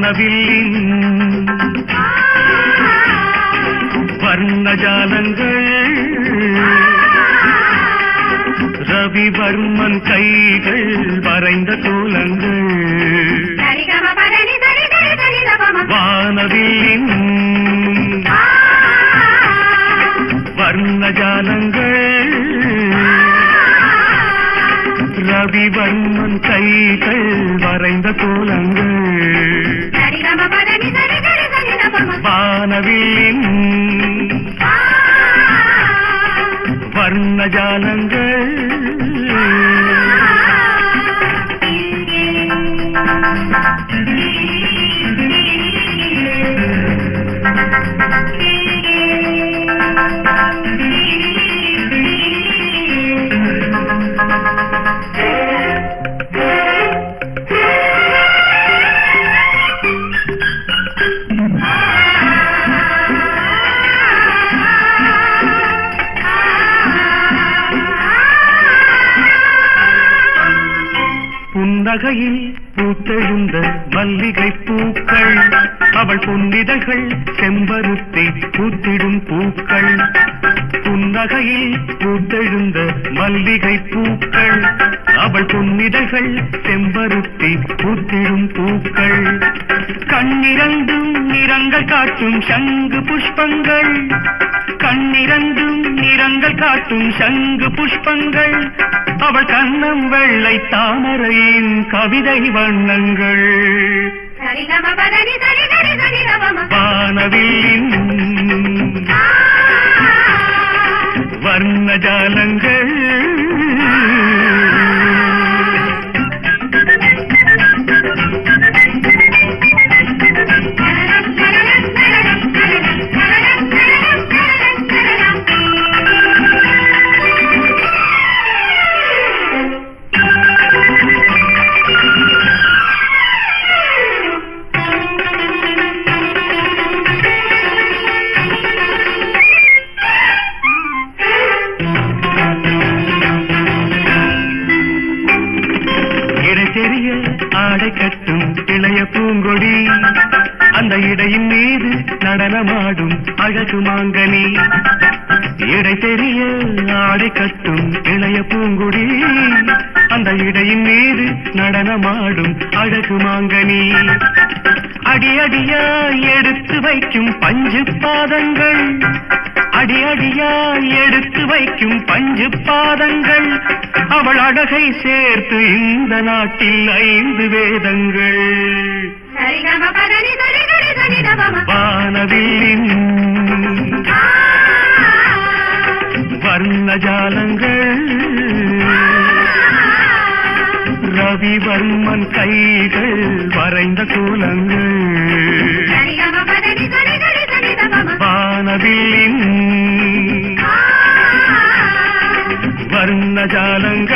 வானவில்லின் வர்ணஜாலங்கள் ரவிவர்மன் கைகள் வரைந்த கோலங்கள் சரிகம பதனி சரி சரி சரி தபம வானவில்லின் வர்ணஜாலங்கள் ரவிவர்மன் கைகள் வரைந்த கோலங்கள் சரிகம பதனி சரி சரி சரி தபம வானவில்லின் வர்ணஜாலங்கள் புன்னகையில் பூத்தெழுந்த மல்லிகை பூக்கள் அவள் பொன்னிதழ்கள் செம்பருத்தி பூத்திடும் பூக்கள் புன்னகையில் பூத்தெழுந்த மல்லிகை பூக்கள் அவள் பொன்னிதழ்கள் செம்பருத்தி பூத்திடும் பூக்கள் கண்ணிரண்டும் நிறங்கள் காட்டும் சங்கு புஷ்பங்கள் கண்ணிரண்டும் நிறங்கள் காட்டும் சங்கு புஷ்பங்கள் அவள் கண்ணம் வெள்ளை தாமரையின் கவிதை வண்ணங்கள் சரிகம பதனி சரி சரி சரி தபம வானவில்லின் வர்ணஜாலங்கள் இடை தெரிய ஆடை கட்டும் இளைய பூங்கொடி அந்த இடையின் மீது நடனமாடும் அழகு மாங்கனி இடை தெரிய ஆடை கட்டும் இளைய பூங்குடி அந்த இடையின் மீது நடனமாடும் அழகு மாங்கனி அடி அடியா எடுத்து வைக்கும் பஞ்சு பாதங்கள் அடி அடியா எடுத்து வைக்கும் பஞ்சு பாதங்கள் அவள் அழகை சேர்த்து இந்த நாட்டில் ஐந்து வேதங்கள் சரிகம பதனி சரி சரி சரி தபம வானவில்லின் வர்ணஜாலங்கள் ரவிவர்மன் கைகள் வரைந்த கோலங்கள் சரிகம பதனி சரி சரி சரி தபம வானவில்லின் வர்ணஜாலங்கள்